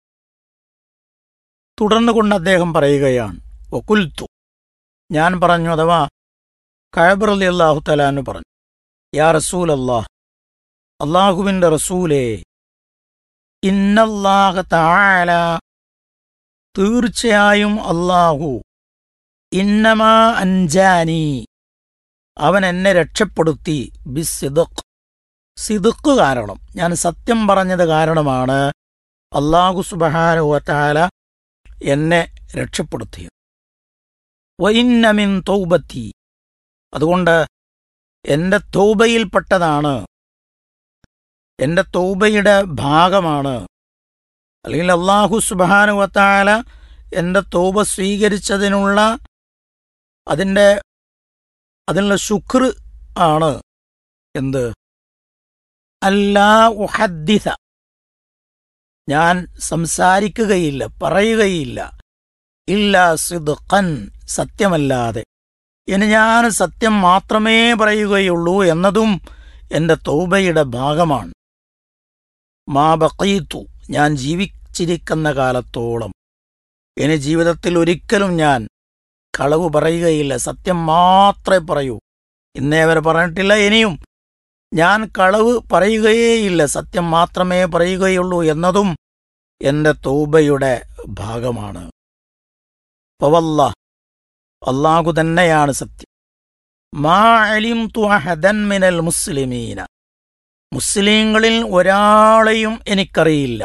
തുടർന്ന് കൊണ്ട് അദ്ദേഹം പറയുകയാണ് ഒക്കുൽത്തു ഞാൻ പറഞ്ഞു അഥവാ കഴബർ അലി അള്ളാഹു തലാന്ന് പറഞ്ഞു യാ റസൂൽ അള്ളാഹ് അള്ളാഹുവിന്റെ റസൂലേ ഇന്നല്ലാഹ താല തീർച്ചയായും അള്ളാഹു ഇന്നമാ അഞ്ചാനി അവൻ എന്നെ രക്ഷപ്പെടുത്തി ബിസിദഖ് സിദുക്ക് കാരണം ഞാൻ സത്യം പറഞ്ഞത് കാരണമാണ് അള്ളാഹു സുബഹാനുവത്താല എന്നെ രക്ഷപ്പെടുത്തിയത് വൈന്നമിൻ തൗബത്തി അതുകൊണ്ട് എന്റെ തൗബയിൽപ്പെട്ടതാണ് എന്റെ തൗബയുടെ ഭാഗമാണ് അല്ലെങ്കിൽ അള്ളാഹു സുബാനുവത്താല എന്റെ തൗബ സ്വീകരിച്ചതിനുള്ള അതിൻ്റെ അതിനുള്ള ശുക്ർ ആണ് എന്ത് അല്ലാ ഉഹദ്ദിഥ ഞാൻ സംസാരിക്കുകയില്ല പറയുകയില്ല ഇല്ല സിദ്ഖൻ സത്യമല്ലാതെ ഇനി ഞാൻ സത്യം മാത്രമേ പറയുകയുള്ളൂ എന്നതും എന്റെ തൗബയുടെ ഭാഗമാണ് മാ ബക്കീത്തു ഞാൻ ജീവിച്ചിരിക്കുന്ന കാലത്തോളം ഇനി ജീവിതത്തിൽ ഒരിക്കലും ഞാൻ കളവ് പറയുകയില്ല സത്യം മാത്രമേ പറയൂ ഇന്നേ വരെ പറഞ്ഞിട്ടില്ല ഇനിയും ഞാൻ കളവ് പറയുകയേയില്ല സത്യം മാത്രമേ പറയുകയുള്ളൂ എന്നതും എന്റെ തൗബയുടെ ഭാഗമാണ് പവല്ല അള്ളാഹു തന്നെയാണ് സത്യം മാ അലിംതു അഹദൻ മിനൽ മുസ്ലിമീന മുസ്ലിങ്ങളിൽ ഒരാളെയും എനിക്കറിയില്ല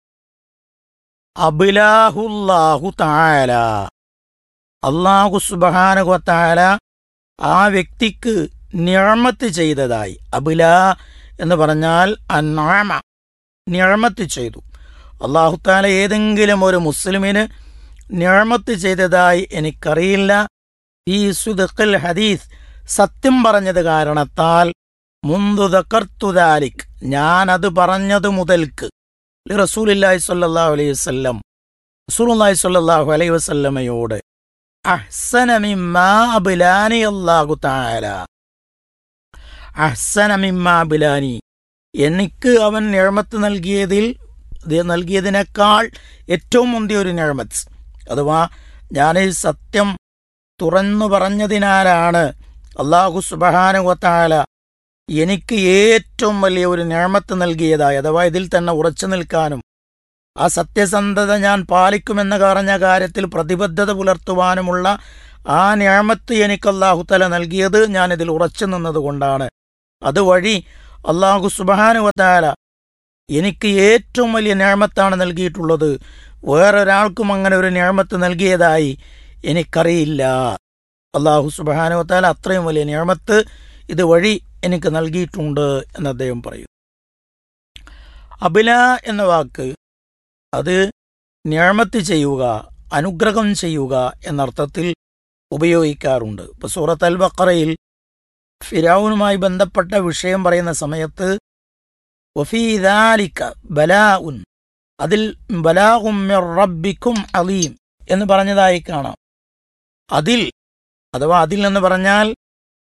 അബിലാഹുല്ലാഹു താല അള്ളാഹു സുബഹാനുഗത്താല ആ വ്യക്തിക്ക് നിഴമത്ത് ചെയ്തതായി അബില എന്ന് പറഞ്ഞാൽ അന്നാമ നിഴമത്ത് ചെയ്തു അള്ളാഹുത്താല ഏതെങ്കിലും ഒരു മുസ്ലിമിന് നിഴമത്ത് ചെയ്തതായി എനിക്കറിയില്ല ഈ സുദഖൽ ഹദീസ് സത്യം പറഞ്ഞത് കാരണത്താൽ മുന്തു ദക്കർത്തുദാലിക് ഞാനത് പറഞ്ഞത് മുതൽക്ക് റസൂലില്ലാഹി സ്വല്ലല്ലാഹു അലൈഹി വസല്ലം റസൂലുള്ളാഹി സ്വല്ലല്ലാഹു അലൈഹി വസല്ലമയോട് അഹ്സന മിമ്മാ അബ്ലാനി അല്ലാഹു തആല അഹ്സന മിമ്മാ അബ്ലാനി എനിക്ക് അവൻ നിഴമത്ത് നൽകിയതിൽ ഇത് നൽകിയതിനേക്കാൾ ഏറ്റവും മുന്തിയ ഒരു നിഴമത്ത് അഥവാ ഞാൻ ഈ സത്യം തുറന്നു പറഞ്ഞതിനാലാണ് അള്ളാഹു സുബഹാനുവത്താല എനിക്ക് ഏറ്റവും വലിയ ഒരു നിഴമത്ത് നൽകിയതായി അഥവാ ഇതിൽ തന്നെ ഉറച്ചു നിൽക്കാനും ആ സത്യസന്ധത ഞാൻ പാലിക്കുമെന്ന് പറഞ്ഞ കാര്യത്തിൽ പ്രതിബദ്ധത പുലർത്തുവാനുമുള്ള ആ നിഴമത്ത് എനിക്ക് അള്ളാഹുത്തല നൽകിയത് ഞാൻ ഇതിൽ ഉറച്ചു നിന്നതുകൊണ്ടാണ് അതുവഴി അള്ളാഹു സുബഹാനുവത്താല എനിക്ക് ഏറ്റവും വലിയ ഞാമത്താണ് നൽകിയിട്ടുള്ളത് വേറൊരാൾക്കും അങ്ങനെ ഒരു ഞാമത്ത് നൽകിയതായി എനിക്കറിയില്ല അള്ളാഹു സുബാനുവത്താൽ അത്രയും വലിയ ഞാമത്ത് ഇതുവഴി എനിക്ക് നൽകിയിട്ടുണ്ട് എന്ന് അദ്ദേഹം പറയും അബില എന്ന വാക്ക് അത് ഞാമത്ത് ചെയ്യുക അനുഗ്രഹം ചെയ്യുക എന്നർത്ഥത്തിൽ ഉപയോഗിക്കാറുണ്ട് ഇപ്പൊ സൂറത്ത് അൽ ബക്കറയിൽ ഫിരാവുനുമായി ബന്ധപ്പെട്ട വിഷയം പറയുന്ന സമയത്ത് വഫീദാലിക്ക ബലാഉൻ അതിൽ ബലാഉം മിർ റബ്ബിക്കും അലീം എന്ന് പറഞ്ഞതായി കാണാം അതിൽ അഥവാ അതിൽ എന്ന് പറഞ്ഞാൽ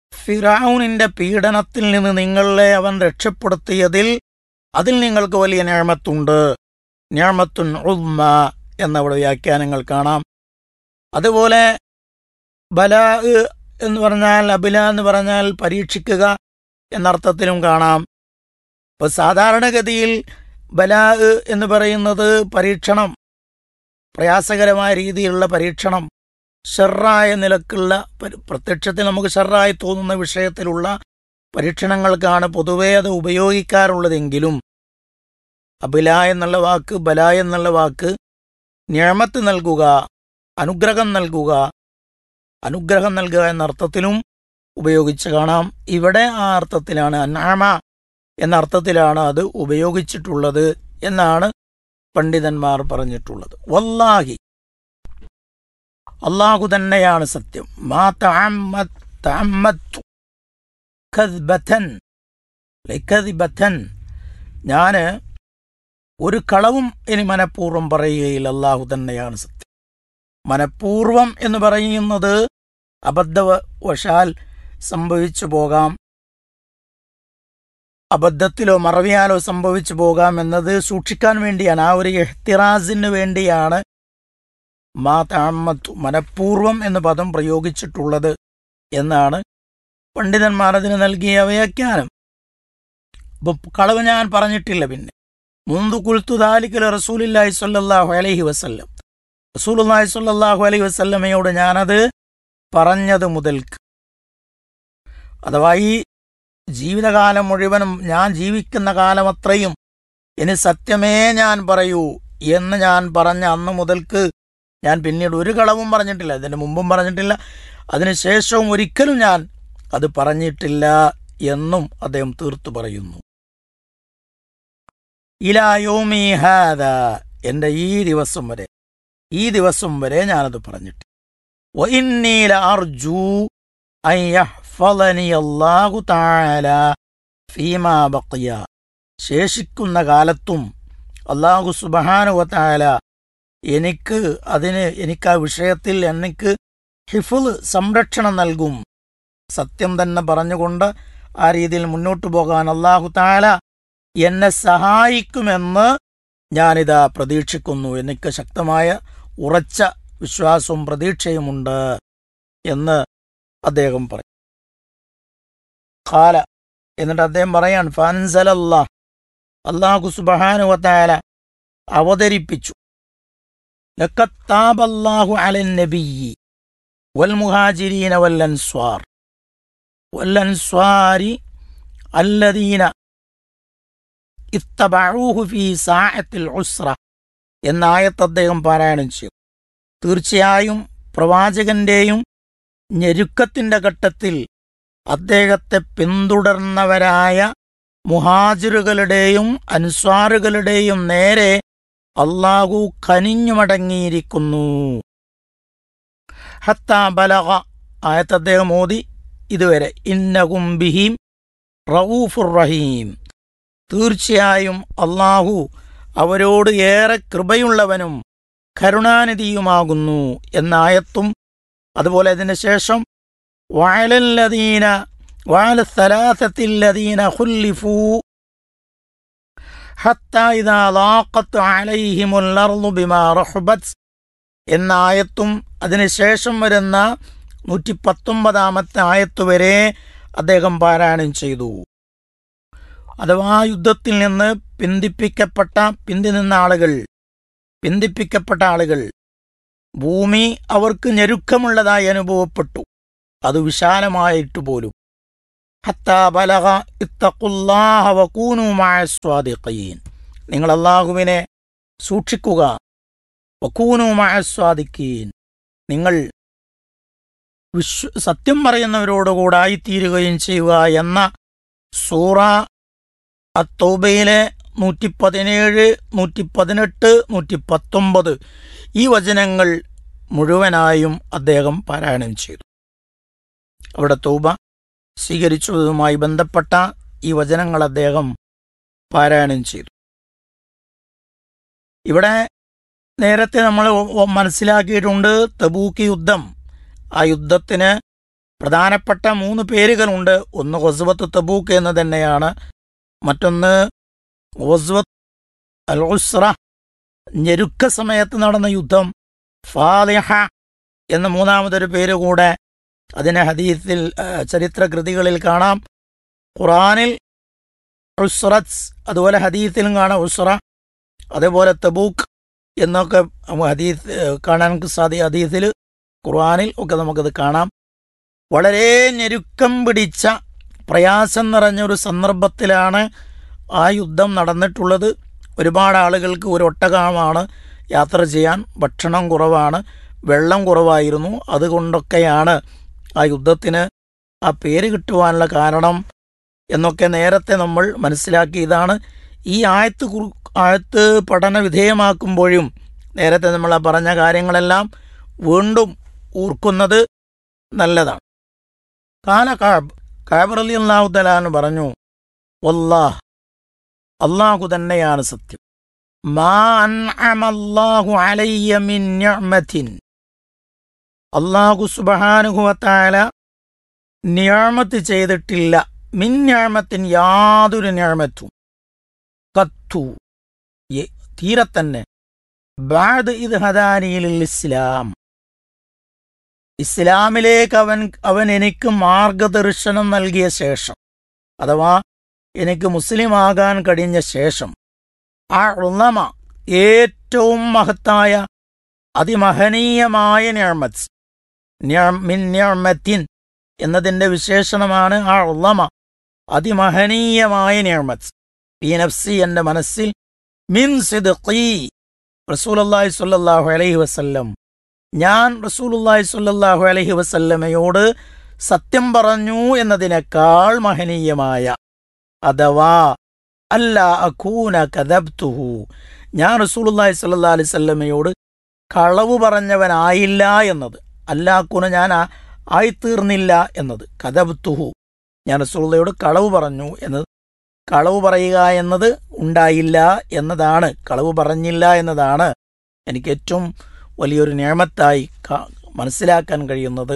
ഫിറാവുനിന്റെ പീഡനത്തിൽ നിന്ന് നിങ്ങളെ അവൻ രക്ഷപ്പെടുത്തിയതിൽ അതിൽ നിങ്ങൾക്ക് വലിയ ഞാമത്തുണ്ട് ഞാമത്തുൻ ഉമ്മ എന്നവിടെ വ്യാഖ്യാനങ്ങൾ കാണാം അതുപോലെ ബലാ എന്ന് പറഞ്ഞാൽ അബില എന്ന് പറഞ്ഞാൽ പരീക്ഷിക്കുക എന്നർത്ഥത്തിലും കാണാം ഇപ്പൊ സാധാരണഗതിയിൽ ബലാ എന്ന് പറയുന്നത് പരീക്ഷണം പ്രയാസകരമായ രീതിയിലുള്ള പരീക്ഷണം ഷെറായ നിലക്കുള്ള പരി- പ്രത്യക്ഷത്തിൽ നമുക്ക് ഷെറായി തോന്നുന്ന വിഷയത്തിലുള്ള പരീക്ഷണങ്ങൾക്കാണ് പൊതുവേ അത് ഉപയോഗിക്കാറുള്ളതെങ്കിലും അബില എന്നുള്ള വാക്ക് ബല എന്നുള്ള വാക്ക് ഞാമത്ത് നൽകുക അനുഗ്രഹം നൽകുക അനുഗ്രഹം നൽകുക എന്ന അർത്ഥത്തിലും ഉപയോഗിച്ച് കാണാം ഇവിടെ ആ അർത്ഥത്തിലാണ് അന്നാമ എന്ന അർത്ഥത്തിലാണ് അത് ഉപയോഗിച്ചിട്ടുള്ളത് എന്നാണ് പണ്ഡിതന്മാർ പറഞ്ഞിട്ടുള്ളത് വല്ലാഹി അള്ളാഹു തന്നെയാണ് സത്യം മാ തഅമ്മ- തഅമ്മത്തു കദ്ബതൻ ലകദ്ബതൻ ഞാന് ഒരു കളവും ഇനി മനഃപൂർവ്വം പറയുകയില്ല അള്ളാഹു തന്നെയാണ് സത്യം മനഃപൂർവം എന്ന് പറയുന്നത് അബദ്ധവശാൽ സംഭവിച്ചു പോകാം അബദ്ധത്തിലോ മറവിയാലോ സംഭവിച്ചു പോകാം എന്നത് സൂക്ഷിക്കാൻ വേണ്ടിയാണ് ആ ഒരു എഹ്തിറാസിന് വേണ്ടിയാണ് മാ താമത്തു മനഃപൂർവം എന്ന പദം പ്രയോഗിച്ചിട്ടുള്ളത് എന്നാണ് പണ്ഡിതന്മാർ അതിന് നൽകിയ വ്യാഖ്യാനം ഇപ്പൊ കളവ് ഞാൻ പറഞ്ഞിട്ടില്ല പിന്നെ മുന്തു കുൽത്തു ദാലിക്കൽ റസൂലില്ലാഹി സ്വല്ലല്ലാഹു അലൈഹി വസല്ലം റസൂലുള്ളാഹി സ്വല്ലല്ലാഹു അലൈഹി വസല്ലമയോട് ഞാനത് പറഞ്ഞത് മുതൽക്ക് അഥവാ ഈ ജീവിതകാലം മുഴുവനും ഞാൻ ജീവിക്കുന്ന കാലം അത്രയും ഇനി സത്യമേ ഞാൻ പറയൂ എന്ന് ഞാൻ പറഞ്ഞ അന്ന് മുതൽക്ക് ഞാൻ പിന്നീട് ഒരു കളവും പറഞ്ഞിട്ടില്ല ഇതിന് മുമ്പും പറഞ്ഞിട്ടില്ല അതിനുശേഷവും ഒരിക്കലും ഞാൻ അത് പറഞ്ഞിട്ടില്ല എന്നും അദ്ദേഹം തീർത്തു പറയുന്നു ഇലായോമി ഹാദ എൻ്റെ ഈ ദിവസം വരെ ഈ ദിവസം വരെ ഞാനത് പറഞ്ഞിട്ട് വഇന്നീല അർജു അൻ യഹ്ഫളനി അല്ലാഹു തആല ഫീമാ ബഖിയ ശേഷിക്കുന്ന കാലത്തും അല്ലാഹു സുബ്ഹാനഹു വതആല എനിക്ക് അതിന് എനിക്ക് ആ വിഷയത്തിൽ എനിക്ക് ഹിഫുൽ സംരക്ഷണം നൽകും സത്യം തന്നെ പറഞ്ഞുകൊണ്ട് ആ രീതിയിൽ മുന്നോട്ടു പോകാൻ അല്ലാഹു തആല എന്നെ സഹായിക്കുമെന്ന് ഞാനിതാ പ്രതീക്ഷിക്കുന്നു എനിക്ക് ശക്തമായ ഉറച്ച വിശ്വാസവും പ്രതീക്ഷയുമുണ്ട് എന്ന് അദ്ദേഹം പറയും ഖാല എന്നിട്ട് അദ്ദേഹം പറയാൻ ഫൻസലല്ലാ അള്ളാഹു സുബഹാനുവത്തായ അവതരിപ്പിച്ചു ലക്കത്താബല്ലാഹു അലൻ നബിയി വൽ മുഹാജിരീന വൽ അൻസ്വാർ വൽ അൻസ്വാരി അല്ലദീന ഇത്തബഊഹു ഫീ സാഅത്തിൽ ഉസ്ര എന്ന ആയത്ത് അദ്ദേഹം പാരായണം ചെയ്തു തീർച്ചയായും പ്രവാചകന്റെയും ഞെരുക്കത്തിന്റെ ഘട്ടത്തിൽ അദ്ദേഹത്തെ പിന്തുടർന്നവരായ മുഹാജിറുകളുടെയും അൻസ്വാറുകളുടെയും നേരെ അള്ളാഹു ഖനിഞ്ഞു മടങ്ങിയിരിക്കുന്നു ഹത്ത ബലഗ ആയത്ത് അദ്ദേഹം ഓതി ഇതുവരെ ഇന്നകും ബിഹിം റഊഫുർ റഹീം തീർച്ചയായും അള്ളാഹു അവരോട് ഏറെ കൃപയുള്ളവനും കരുണാനിധിയുമാകുന്നു എന്ന ആയത്തും അതുപോലെ അതിന് ശേഷം വയലല്ലദീന വയല സലാസത്തില്ലദീന ഖുല്ലിഫൂ ഹത്ത ഇദാ ലാഖത്ത് അലൈഹിമുൽ അർളു ബിമാ റഹബത്ത് എന്ന ആയത്തും അതിനുശേഷം വരുന്ന നൂറ്റി പത്തൊമ്പതാമത്തെ ആയത്ത് വരെ അദ്ദേഹം പാരായണം ചെയ്തു അഥവാ യുദ്ധത്തിൽ നിന്ന് പിന്തിപ്പിക്കപ്പെട്ട പിന്തി നിന്ന ആളുകൾ പിന്തിപ്പിക്കപ്പെട്ട ആളുകൾ ഭൂമി അവർക്ക് ഞെരുക്കമുള്ളതായി അനുഭവപ്പെട്ടു അത് വിശാലമായിട്ട് പോലും ഹത്താ ബലഗ ഇത്തഖുല്ലാഹ വകൂനു മഅ സ്വാദിഖീൻ നിങ്ങൾ അള്ളാഹുവിനെ സൂക്ഷിക്കുക വക്കൂനു മഅ സ്വാദിഖീൻ നിങ്ങൾ വിശ്വ സത്യം പറയുന്നവരോടുകൂടായി തീരുകയും ചെയ്യുക എന്ന സൂറ അത്തോബയിലെ നൂറ്റി പതിനേഴ് നൂറ്റി പതിനെട്ട് നൂറ്റി പത്തൊമ്പത് ഈ വചനങ്ങൾ മുഴുവനായും അദ്ദേഹം പാരായണം ചെയ്തു അവിടെ തൗബ സ്വീകരിച്ചതുമായി ബന്ധപ്പെട്ട ഈ വചനങ്ങൾ അദ്ദേഹം പാരായണം ചെയ്തു ഇവിടെ നേരത്തെ നമ്മൾ മനസ്സിലാക്കിയിട്ടുണ്ട് തബൂക്ക് യുദ്ധം ആ യുദ്ധത്തിന് പ്രധാനപ്പെട്ട മൂന്ന് പേരുകളുണ്ട് ഒന്ന് ഒസ്വത്ത് തബൂക്ക് എന്ന് തന്നെയാണ് മറ്റൊന്ന് ഒസ്വത്ത് അൽ ഉസ്ര ഞെരുക്ക സമയത്ത് നടന്ന യുദ്ധം ഫാലിഹ എന്ന മൂന്നാമതൊരു പേര് കൂടെ അതിനെ ഹദീസിൽ ആ, ചരിത്ര കൃതികളിൽ കാണാം ഖുറാനിൽ ഉസ്രത്ത് അതുപോലെ ഹദീസിലും കാണാം ഉസ്ര അതേപോലെ തബൂക്ക് എന്നൊക്കെ നമുക്ക് ഹദീസ് ഏ, കാണാൻ സാധി ഹദീസിൽ ഖുർആനിൽ ഒക്കെ നമുക്കത് കാണാം വളരെ ഞെരുക്കം പിടിച്ച പ്രയാസം നിറഞ്ഞൊരു സന്ദർഭത്തിലാണ് ആ യുദ്ധം നടന്നിട്ടുള്ളത് ഒരുപാട് ആളുകൾക്ക് ഒരു ഒട്ടകമാണ് യാത്ര ചെയ്യാൻ ഭക്ഷണം കുറവാണ് വെള്ളം കുറവായിരുന്നു അതുകൊണ്ടൊക്കെയാണ് ആ യുദ്ധത്തിന് ആ പേര് കിട്ടുവാനുള്ള കാരണം എന്നൊക്കെ നേരത്തെ നമ്മൾ മനസ്സിലാക്കി ഇതാണ് ഈ ആയത്ത് കുറു- ആയത്ത് പഠന വിധേയമാക്കുമ്പോഴും നേരത്തെ നമ്മൾ ആ പറഞ്ഞ കാര്യങ്ങളെല്ലാം വീണ്ടും ഓർക്കുന്നത് നല്ലതാണ് കാല കാബ് കാബ് അലി അള്ളാഹു തലാന്ന് പറഞ്ഞു വല്ലാഹ് അള്ളാഹു തന്നെയാണ് സത്യം മാ അൻഅമ അല്ലാഹു അലയ്യ മിൻ നിഅമത്തിൻ അള്ളാഹു സുബ്ഹാനഹു വതആല നിയമത്ത് ചെയ്തിട്ടില്ല മിൻ നിഅമത്തിൻ യാതൊരു നിയമത്തും കത്തു യെ- തീരെ തന്നെ ബാദ് ഇത് ഹദാനിയിൽ ഇസ്ലാം ഇസ്ലാമിലേക്ക് അവൻ അവൻ എനിക്ക് മാർഗദർശനം നൽകിയ ശേഷം അഥവാ എനിക്ക് മുസ്ലിം ആകാൻ കഴിഞ്ഞ ശേഷം ആ ഉള്ളമ ഏറ്റവും മഹത്തായ അതിമഹനീയമായ നിയമത്ത് മിൻ നിയമത്തിൻ എന്നതിൻ്റെ വിശേഷണമാണ് ആ ഉള്ളമ അതിമഹനീയമായ നിയമത്ത് ഈ നഫ്സി എൻ്റെ മനസ്സിൽ മിൻ സിദ്ഖീ റസൂലുള്ളാഹി സ്വല്ലല്ലാഹു അലൈഹി വസല്ലം ഞാൻ റസൂലുള്ളാഹി സ്വല്ലല്ലാഹു അലൈഹി വസല്ലമയോട് സത്യം പറഞ്ഞു എന്നതിനേക്കാൾ മഹനീയമായ അഥവാ അല്ല അഖൂന കദബ്തുഹു ഞാൻ റസൂലുള്ളാഹി സ്വല്ലല്ലാഹു അലൈഹി വസല്ലമയോട് കളവ് പറഞ്ഞവനായില്ല എന്നത് അല്ലാക്കുന ഞാൻ ആ- ആയിത്തീർന്നില്ല എന്നത് കദബ്തുഹു ഞാൻ റസൂലുള്ളയോട് കളവ് പറഞ്ഞു എന്നത് കളവ് പറയുക എന്നത് ഉണ്ടായില്ല എന്നതാണ് കളവ് പറഞ്ഞില്ല എന്നതാണ് എനിക്ക് ഏറ്റവും വലിയൊരു നിയമത്തായി മനസ്സിലാക്കാൻ കഴിയുന്നത്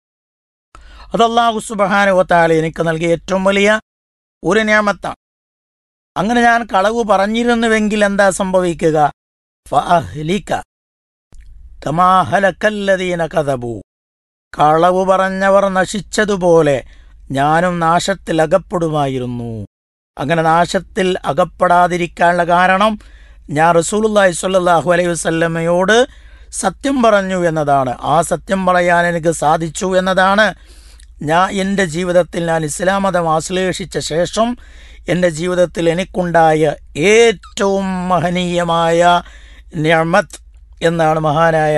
അത് അള്ളാഹു സുബഹാനുവത്താല എനിക്ക് നൽകിയ ഏറ്റവും വലിയ ഒരു നിയമത്താണ് അങ്ങനെ ഞാൻ കളവ് പറഞ്ഞിരുന്നുവെങ്കിൽ എന്താ സംഭവിക്കുക ഫഅഹ്ലിക കമാ ഹലക്കല്ലദീന കദബു കളവ് പറഞ്ഞവർ നശിച്ചതുപോലെ ഞാനും നാശത്തിൽ അകപ്പെടുമായിരുന്നു അങ്ങനെ നാശത്തിൽ അകപ്പെടാതിരിക്കാനുള്ള കാരണം ഞാൻ റസൂലുള്ളാഹി സ്വല്ലല്ലാഹു അലൈഹി വസല്ലമയോട് സത്യം പറഞ്ഞു എന്നതാണ് ആ സത്യം പറയാൻ എനിക്ക് സാധിച്ചു എന്നതാണ് ഞാൻ എൻ്റെ ജീവിതത്തിൽ ഞാൻ ഇസ്ലാം മതം ആശ്ലേഷിച്ച ശേഷം എൻ്റെ ജീവിതത്തിൽ എനിക്കുണ്ടായ ഏറ്റവും മഹനീയമായ നിയമത്ത് എന്നാണ് മഹാനായ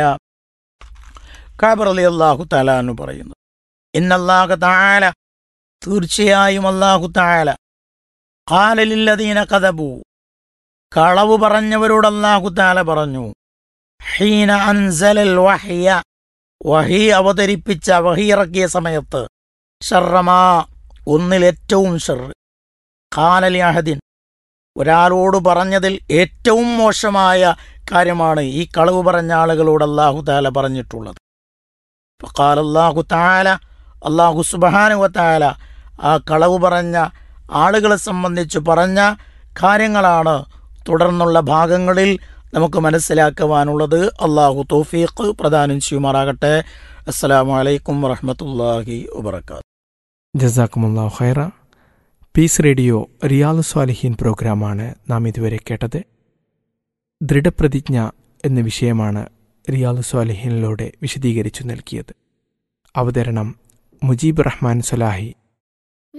കാബർ അലി അള്ളാഹു താലാന്ന് പറയുന്നത് ഇന്നല്ലാഹു താല തീർച്ചയായും അള്ളാഹു താല ഖാലലില്ലദീന കഥബു കളവ് പറഞ്ഞവരോട് അള്ളാഹു താല പറഞ്ഞു ഹീന അൻസലൽ വഹിയ വഹി അവതരിപ്പിച്ച വഹി ഇറക്കിയ സമയത്ത് ഷർറമാ ഒന്നിൽ ഏറ്റവും ഷർ ഖാലലി അഹദിൻ ഒരാളോട് പറഞ്ഞതിൽ ഏറ്റവും മോശമായ കാര്യമാണ് ഈ കളവ് പറഞ്ഞ ആളുകളോട് അള്ളാഹു താല പറഞ്ഞിട്ടുള്ളത് ഫഖാല അല്ലാഹു താല അള്ളാഹു സുബഹാനുവ താല ആ കളവ് പറഞ്ഞ ആളുകളെ സംബന്ധിച്ച് പറഞ്ഞ കാര്യങ്ങളാണ് തുടർന്നുള്ള ഭാഗങ്ങളിൽ നമുക്ക് മനസ്സിലാക്കുവാനുള്ളത് അള്ളാഹു തൗഫീഖ് പ്രദാനം ചെയ്യുമാറാകട്ടെ അസ്സലാമു അലൈക്കും വറഹ്മത്തുള്ളാഹി വബർക്കാത്തു ജസാക്കുമുല്ലാ ഖൈറ പീസ് റേഡിയോ റിയാൽ സ്വാലിഹീൻ പ്രോഗ്രാമാണ് നാം ഇതുവരെ കേട്ടത് ദൃഢപ്രതിജ്ഞ എന്ന വിഷയമാണ് റിയാൽ സ്വാലിഹീനിലൂടെ വിശദീകരിച്ചു നൽകിയത് അവതരണം മുജീബ് റഹ്മാൻ സലാഹി